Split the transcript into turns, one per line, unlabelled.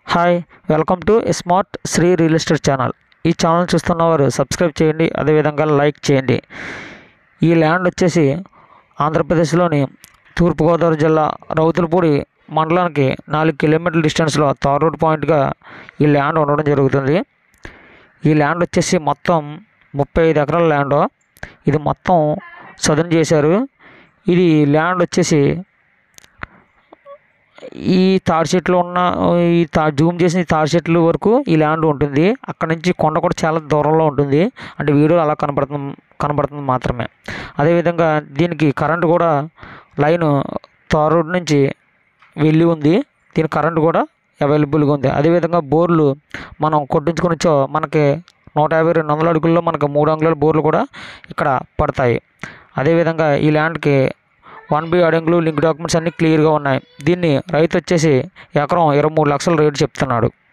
hi welcome to smart Shri real estate channel ఈ channel చూస్తున్నవారు subscribe చేయండి అదేవిధంగా లైక్ చేయండి ఈ ల్యాండ్ వచ్చేసి ఆంధ్రప్రదేశ్లోని తూర్పుగోదావరి జిల్లా రౌతులపూడి మండలానికి నాలుగు కిలోమీటర్ల డిస్టెన్స్లో తార్ రోడ్ పాయింట్గా ఈ ల్యాండ్ ఉండడం జరుగుతుంది ఈ ల్యాండ్ వచ్చేసి మొత్తం ముప్పై ఐదు ఎకరాల ల్యాండ్ ఇది మొత్తం సదన్ చేశారు ఇది ల్యాండ్ వచ్చేసి ఈ తాడి చెట్లు ఉన్న ఈ తా జూమ్ చేసిన ఈ తాడి చెట్లు వరకు ఈ ల్యాండ్ ఉంటుంది అక్కడ నుంచి కొండ కూడా చాలా దూరంలో ఉంటుంది అంటే వీడియోలో అలా కనబడుతుంది కనబడుతుంది మాత్రమే అదేవిధంగా దీనికి కరెంట్ కూడా లైన్ తార్ రోడ్ నుంచి వెళ్ళి ఉంది దీని కరెంట్ కూడా అవైలబుల్గా ఉంది అదేవిధంగా బోర్లు మనం కొట్టించుకొనిచ్చో మనకి నూట యాభై రెండు వందల అడుగుల్లో మనకి మూడు అంగుళాల బోర్లు కూడా ఇక్కడ పడతాయి అదేవిధంగా ఈ ల్యాండ్కి వన్ బి అడంగులు లింక్ డాక్యుమెంట్స్ అన్నీ క్లియర్గా ఉన్నాయి దీన్ని రైతు వచ్చేసి ఎకరం ఇరవై మూడు లక్షల రేటు చెప్తున్నాడు